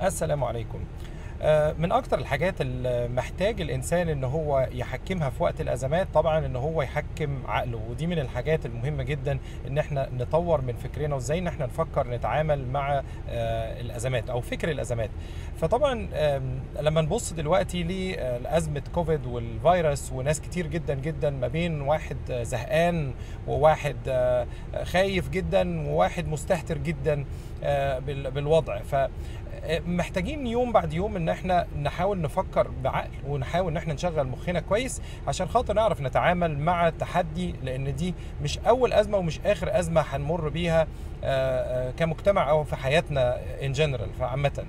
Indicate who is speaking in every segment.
Speaker 1: السلام عليكم آه، من اكتر الحاجات اللي محتاج الانسان ان هو يحكمها في وقت الازمات طبعا ان هو يحكم عقله ودي من الحاجات المهمه جدا ان احنا نطور من فكرنا وازاي ان احنا نفكر نتعامل مع آه، الازمات او فكر الازمات فطبعا آم، لما نبص دلوقتي لازمه كوفيد والفيروس وناس كتير جدا جدا ما بين واحد آه، زهقان وواحد آه، خايف جدا وواحد مستهتر جدا آه، بال- بالوضع ف محتاجين يوم بعد يوم ان احنا نحاول نفكر بعقل ونحاول ان احنا نشغل مخنا كويس عشان خاطر نعرف نتعامل مع التحدي لان دي مش اول ازمه ومش اخر ازمه هنمر بيها آه، آه، كمجتمع او في حياتنا ان جنرال فعامه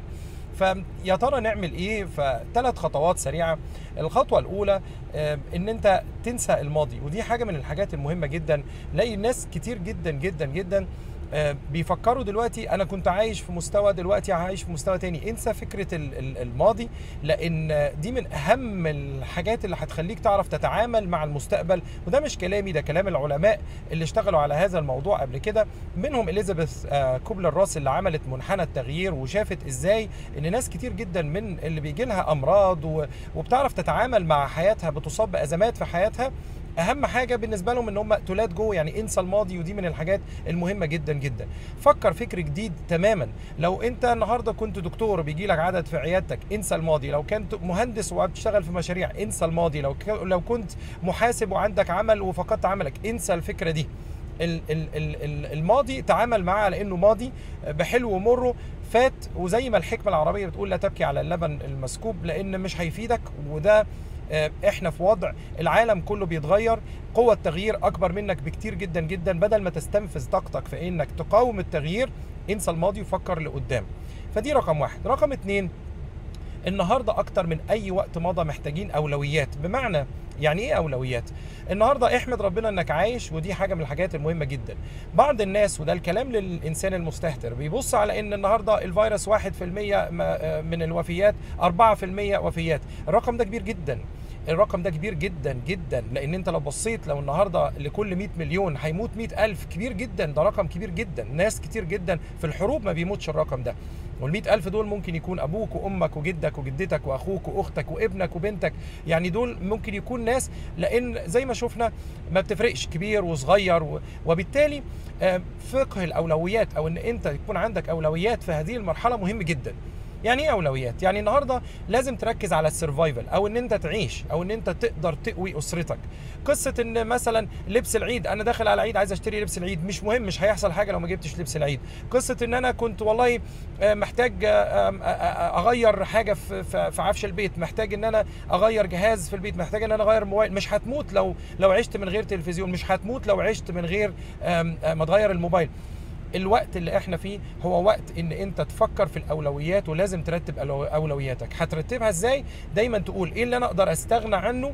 Speaker 1: فيا ترى نعمل ايه فثلاث خطوات سريعه الخطوه الاولى آه، ان انت تنسى الماضي ودي حاجه من الحاجات المهمه جدا لاقي ناس كتير جدا جدا جدا آه، بيفكروا دلوقتي انا كنت عايش في مستوى دلوقتي عايش في مستوى تاني انسى فكره ال- ال- الماضي لان دي من اهم الحاجات اللي هتخليك تعرف تتعامل مع المستقبل وده مش كلامي ده كلام العلماء اللي اشتغلوا على هذا الموضوع قبل كده منهم اليزابيث آه، كوبلر راس اللي عملت منحنى التغيير وشافت ازاي ان ناس كتير جدا من اللي بيجي لها امراض و- وبتعرف تتعامل مع حياتها بتصاب بازمات في حياتها اهم حاجه بالنسبه لهم ان هم تولاد جو يعني انسى الماضي ودي من الحاجات المهمه جدا جدا فكر فكر جديد تماما لو انت النهارده كنت دكتور بيجي لك عدد في عيادتك انسى الماضي لو كنت مهندس وبتشتغل في مشاريع انسى الماضي لو ك... لو كنت محاسب وعندك عمل وفقدت عملك انسى الفكره دي ال- ال- ال- ال- الماضي تعامل معاه على انه ماضي بحلو ومره فات وزي ما الحكمه العربيه بتقول لا تبكي على اللبن المسكوب لان مش هيفيدك وده آه، احنا في وضع العالم كله بيتغير قوة التغيير اكبر منك بكتير جدا جدا بدل ما تستنفذ طاقتك في انك تقاوم التغيير انسى الماضي وفكر لقدام فدي رقم واحد رقم اتنين النهارده اكتر من اي وقت مضى محتاجين اولويات بمعنى يعني ايه اولويات النهارده احمد ربنا انك عايش ودي حاجه من الحاجات المهمه جدا بعض الناس وده الكلام للانسان المستهتر بيبص على ان النهارده الفيروس 1% ما- من الوفيات 4% وفيات الرقم ده كبير جدا الرقم ده كبير جدا جدا لان انت لو بصيت لو النهارده لكل 100 مليون هيموت 100 الف كبير جدا ده رقم كبير جدا ناس كتير جدا في الحروب ما بيموتش الرقم ده وال ألف دول ممكن يكون أبوك وأمك وجدك وجدتك وأخوك وأختك وابنك وبنتك يعني دول ممكن يكون ناس لأن زي ما شفنا ما بتفرقش كبير وصغير و- وبالتالي آه، فقه الأولويات أو إن أنت يكون عندك أولويات في هذه المرحلة مهم جدا يعني ايه اولويات يعني النهارده لازم تركز على السرفايفل او ان انت تعيش او ان انت تقدر تقوي اسرتك قصه ان مثلا لبس العيد انا داخل على العيد عايز اشتري لبس العيد مش مهم مش هيحصل حاجه لو ما جبتش لبس العيد قصه ان انا كنت والله آه، محتاج آه، آم، آه، آه، اغير حاجه في في في عفش البيت محتاج ان انا اغير جهاز في البيت محتاج ان انا اغير موبايل مش هتموت لو لو عشت من غير تلفزيون مش هتموت لو عشت من غير آم، آه، ما تغير الموبايل الوقت اللي احنا فيه هو وقت ان انت تفكر في الاولويات ولازم ترتب أولو- اولوياتك هترتبها ازاي دايما تقول ايه اللي انا اقدر استغنى عنه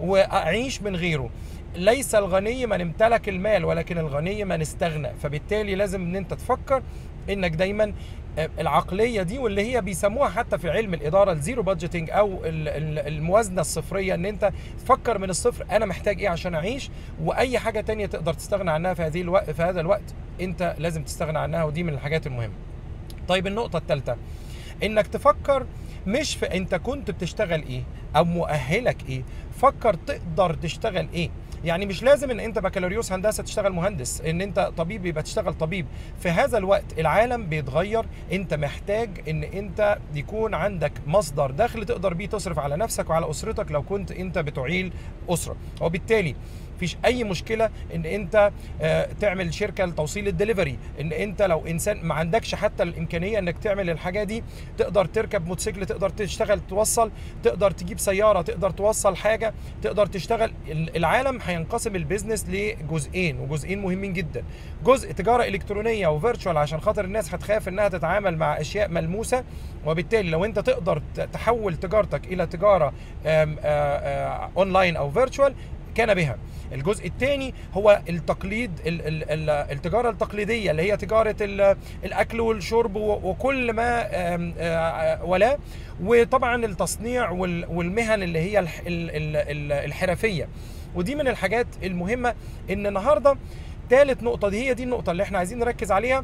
Speaker 1: واعيش من غيره ليس الغني من امتلك المال ولكن الغني من استغنى فبالتالي لازم ان انت تفكر انك دايما آه، العقليه دي واللي هي بيسموها حتى في علم الاداره الزيرو بادجيتنج او ال- ال- الموازنه الصفريه ان انت تفكر من الصفر انا محتاج ايه عشان اعيش واي حاجه تانية تقدر تستغنى عنها في هذه الوقت في هذا الوقت انت لازم تستغنى عنها ودي من الحاجات المهمه طيب النقطه الثالثه انك تفكر مش في انت كنت بتشتغل ايه او مؤهلك ايه فكر تقدر تشتغل ايه يعني مش لازم ان انت بكالوريوس هندسه تشتغل مهندس ان انت طبيب يبقى تشتغل طبيب في هذا الوقت العالم بيتغير انت محتاج ان انت يكون عندك مصدر دخل تقدر بيه تصرف على نفسك وعلى اسرتك لو كنت انت بتعيل اسره وبالتالي مفيش اي مشكله ان انت آه، تعمل شركه لتوصيل الدليفري ان انت لو انسان ما عندكش حتى الامكانيه انك تعمل الحاجه دي تقدر تركب موتوسيكل تقدر تشتغل توصل تقدر تجيب سياره تقدر توصل حاجه تقدر تشتغل ال- العالم هينقسم البيزنس لجزئين وجزئين مهمين جدا جزء تجاره الكترونيه وفيرتشوال عشان خاطر الناس هتخاف انها تتعامل مع اشياء ملموسه وبالتالي لو انت تقدر ت- تحول تجارتك الى تجاره آم، آه، آه، اونلاين او فيرتشوال كان بها الجزء الثاني هو التقليد ال- ال- ال- التجاره التقليديه اللي هي تجاره ال- الاكل والشرب و- وكل ما آم، آه، ولا وطبعا التصنيع وال- والمهن اللي هي الح- ال- ال- ال- الحرفيه ودي من الحاجات المهمه ان النهارده ثالث نقطه دي هي دي النقطه اللي احنا عايزين نركز عليها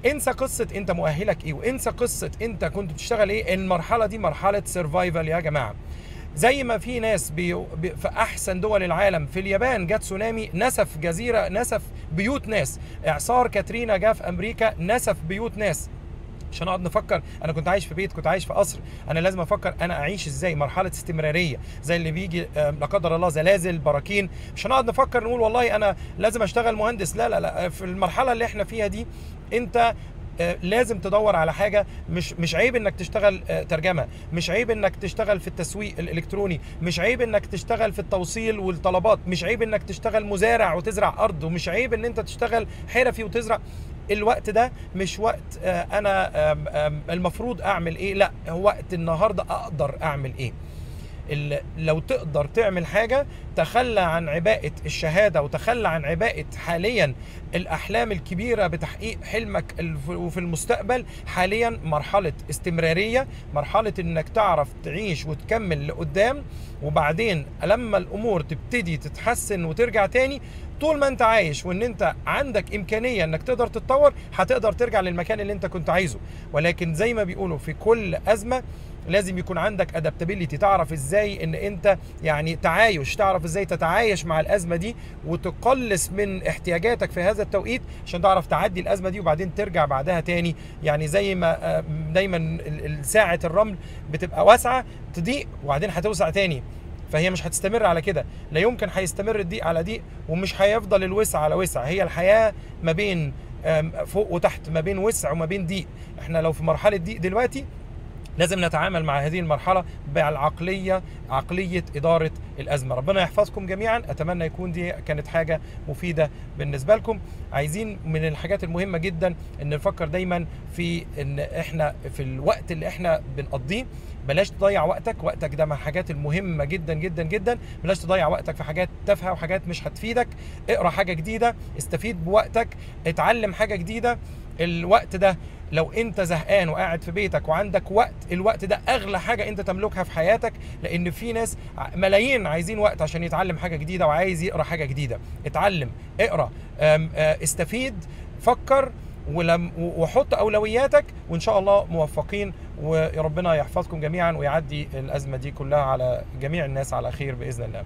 Speaker 1: انسى قصه انت مؤهلك ايه وانسى قصه انت كنت بتشتغل ايه المرحله دي مرحله سرفايفل يا جماعه زي ما في ناس بي... بي... في احسن دول العالم في اليابان جت تسونامي نسف جزيره نسف بيوت ناس اعصار كاترينا جه في امريكا نسف بيوت ناس مش هنقعد نفكر انا كنت عايش في بيت كنت عايش في قصر انا لازم افكر انا اعيش ازاي مرحله استمراريه زي اللي بيجي آه، لا قدر الله زلازل براكين مش هنقعد نفكر نقول والله انا لازم اشتغل مهندس لا لا لا في المرحله اللي احنا فيها دي انت آه، لازم تدور على حاجه مش مش عيب انك تشتغل آه، ترجمه مش عيب انك تشتغل في التسويق الالكتروني مش عيب انك تشتغل في التوصيل والطلبات مش عيب انك تشتغل مزارع وتزرع ارض ومش عيب ان انت تشتغل حرفي وتزرع الوقت ده مش وقت آه، انا آم، آم، المفروض اعمل ايه لا هو وقت النهارده اقدر اعمل ايه ال- لو تقدر تعمل حاجة تخلى عن عباءة الشهادة وتخلى عن عباءة حاليا الأحلام الكبيرة بتحقيق حلمك الف- وفي المستقبل حاليا مرحلة استمرارية مرحلة انك تعرف تعيش وتكمل لقدام وبعدين لما الامور تبتدي تتحسن وترجع تاني طول ما انت عايش وان انت عندك امكانيه انك تقدر تتطور هتقدر ترجع للمكان اللي انت كنت عايزه ولكن زي ما بيقولوا في كل ازمه لازم يكون عندك ادابتابيليتي تعرف ازاي ان انت يعني تعايش تعرف ازاي تتعايش مع الازمه دي وتقلص من احتياجاتك في هذا التوقيت عشان تعرف تعدي الازمه دي وبعدين ترجع بعدها تاني يعني زي ما آه، دايما ال- ال- ساعه الرمل بتبقى واسعه تضيق وبعدين هتوسع تاني فهي مش هتستمر على كده لا يمكن هيستمر الضيق على ضيق ومش هيفضل الوسع على وسع هي الحياه ما بين آم، فوق وتحت ما بين وسع وما بين ضيق احنا لو في مرحله ضيق دلوقتي لازم نتعامل مع هذه المرحلة بالعقلية عقلية إدارة الأزمة ربنا يحفظكم جميعا أتمنى يكون دي كانت حاجة مفيدة بالنسبة لكم عايزين من الحاجات المهمة جدا أن نفكر دايما في أن إحنا في الوقت اللي إحنا بنقضيه بلاش تضيع وقتك وقتك ده من الحاجات المهمة جدا جدا جدا بلاش تضيع وقتك في حاجات تافهة وحاجات مش هتفيدك اقرا حاجة جديدة استفيد بوقتك اتعلم حاجة جديدة الوقت ده لو انت زهقان وقاعد في بيتك وعندك وقت الوقت ده اغلى حاجه انت تملكها في حياتك لان في ناس ع- ملايين عايزين وقت عشان يتعلم حاجه جديده وعايز يقرا حاجه جديده اتعلم اقرا أم، آه، استفيد فكر ولم و- وحط اولوياتك وان شاء الله موفقين وربنا يحفظكم جميعا ويعدي الازمه دي كلها على جميع الناس على خير باذن الله